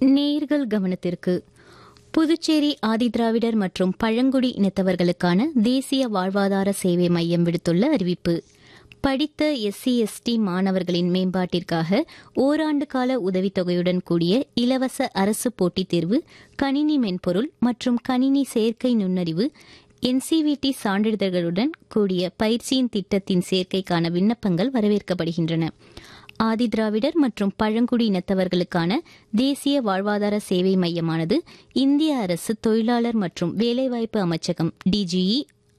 நேயர்கள் கவனத்திற்கு புதுச்சேரி ஆதிதிராவிடர் மற்றும் பழங்குடி இனத்தவர்களுக்கான தேசிய வாழ்வாதார சேவை மையம் விடுத்துள்ள அறிவிப்பு படித்த எஸ்சி எஸ்டி மாணவர்களின் மேம்பாட்டிற்காக ஓராண்டு கால உதவித்தொகையுடன் கூடிய இலவச அரசு போட்டித் தேர்வு கணினி மென்பொருள் மற்றும் கணினி செயற்கை நுண்ணறிவு என்சிவிடி சான்றிதழ்களுடன் கூடிய பயிற்சியின் திட்டத்தின் சேர்க்கைக்கான விண்ணப்பங்கள் வரவேற்கப்படுகின்றன ஆதிதிராவிடர் மற்றும் பழங்குடி இனத்தவர்களுக்கான தேசிய வாழ்வாதார சேவை மையமானது இந்திய அரசு தொழிலாளர் மற்றும் வேலைவாய்ப்பு அமைச்சகம் டிஜிஇ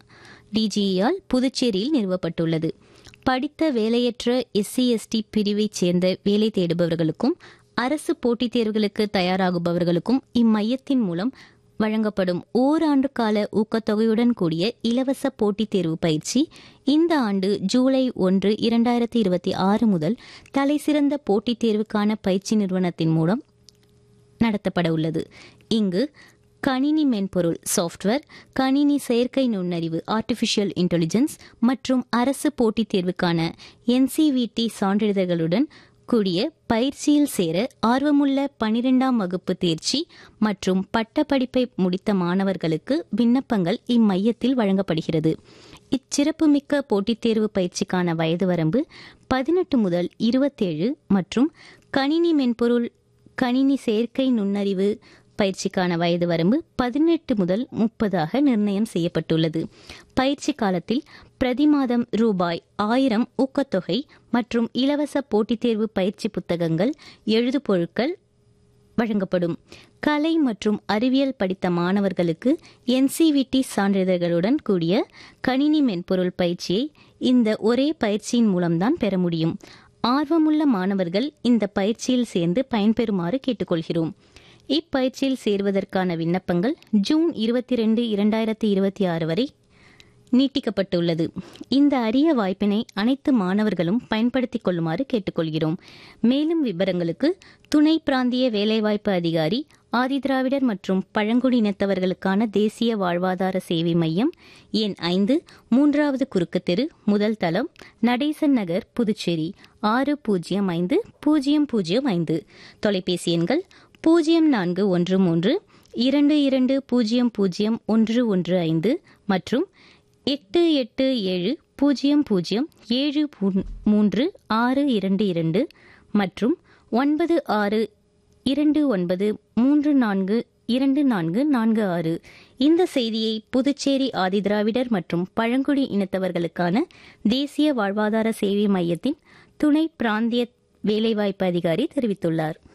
டிஜிஇயால் புதுச்சேரியில் நிறுவப்பட்டுள்ளது படித்த வேலையற்ற எஸ்சி எஸ்டி பிரிவைச் சேர்ந்த வேலை தேடுபவர்களுக்கும் அரசு போட்டித் தேர்வுகளுக்கு தயாராகுபவர்களுக்கும் இம்மையத்தின் மூலம் வழங்கப்படும் ஓராண்டு கால ஊக்கத்தொகையுடன் கூடிய இலவச போட்டித் தேர்வு பயிற்சி இந்த ஆண்டு ஜூலை ஒன்று இரண்டாயிரத்தி இருபத்தி ஆறு முதல் தலைசிறந்த போட்டித் தேர்வுக்கான பயிற்சி நிறுவனத்தின் மூலம் நடத்தப்பட உள்ளது இங்கு கணினி மென்பொருள் சாஃப்ட்வேர் கணினி செயற்கை நுண்ணறிவு ஆர்டிஃபிஷியல் இன்டெலிஜென்ஸ் மற்றும் அரசு போட்டித் தேர்வுக்கான என்சிவிடி சான்றிதழ்களுடன் கூடிய பயிற்சியில் சேர ஆர்வமுள்ள பனிரெண்டாம் வகுப்பு தேர்ச்சி மற்றும் பட்டப்படிப்பை முடித்த மாணவர்களுக்கு விண்ணப்பங்கள் இம்மையத்தில் வழங்கப்படுகிறது இச்சிறப்புமிக்க போட்டித் தேர்வு பயிற்சிக்கான வயது வரம்பு பதினெட்டு முதல் இருபத்தேழு மற்றும் கணினி மென்பொருள் கணினி செயற்கை நுண்ணறிவு பயிற்சிக்கான வயது வரம்பு பதினெட்டு முதல் முப்பதாக நிர்ணயம் செய்யப்பட்டுள்ளது பயிற்சி காலத்தில் பிரதி மாதம் ரூபாய் ஆயிரம் ஊக்கத்தொகை மற்றும் இலவச போட்டித் தேர்வு பயிற்சி புத்தகங்கள் எழுதுபொருட்கள் வழங்கப்படும் கலை மற்றும் அறிவியல் படித்த மாணவர்களுக்கு என்சிவிடி சான்றிதழ்களுடன் கூடிய கணினி மென்பொருள் பயிற்சியை இந்த ஒரே பயிற்சியின் மூலம்தான் பெற முடியும் ஆர்வமுள்ள மாணவர்கள் இந்த பயிற்சியில் சேர்ந்து பயன்பெறுமாறு கேட்டுக்கொள்கிறோம் இப்பயிற்சியில் சேர்வதற்கான விண்ணப்பங்கள் ஜூன் இருபத்தி ரெண்டு இரண்டாயிரத்தி இருபத்தி ஆறு வரை நீட்டிக்கப்பட்டுள்ளது இந்த அரிய வாய்ப்பினை அனைத்து மாணவர்களும் பயன்படுத்திக் கொள்ளுமாறு கேட்டுக்கொள்கிறோம் மேலும் விவரங்களுக்கு துணை பிராந்திய வேலைவாய்ப்பு அதிகாரி ஆதிதிராவிடர் மற்றும் பழங்குடியினத்தவர்களுக்கான தேசிய வாழ்வாதார சேவை மையம் எண் ஐந்து மூன்றாவது குறுக்கு தெரு முதல் தளம் நடேசன் நகர் புதுச்சேரி ஆறு பூஜ்ஜியம் ஐந்து பூஜ்ஜியம் பூஜ்ஜியம் ஐந்து தொலைபேசி எண்கள் பூஜ்ஜியம் நான்கு ஒன்று மூன்று இரண்டு இரண்டு பூஜ்ஜியம் பூஜ்ஜியம் ஒன்று ஒன்று ஐந்து மற்றும் எட்டு எட்டு ஏழு பூஜ்ஜியம் பூஜ்ஜியம் ஏழு மூன்று ஆறு இரண்டு இரண்டு மற்றும் ஒன்பது ஆறு இரண்டு ஒன்பது மூன்று நான்கு இரண்டு நான்கு நான்கு ஆறு இந்த செய்தியை புதுச்சேரி ஆதிதிராவிடர் மற்றும் பழங்குடி இனத்தவர்களுக்கான தேசிய வாழ்வாதார சேவை மையத்தின் துணை பிராந்திய வேலைவாய்ப்பு அதிகாரி தெரிவித்துள்ளார்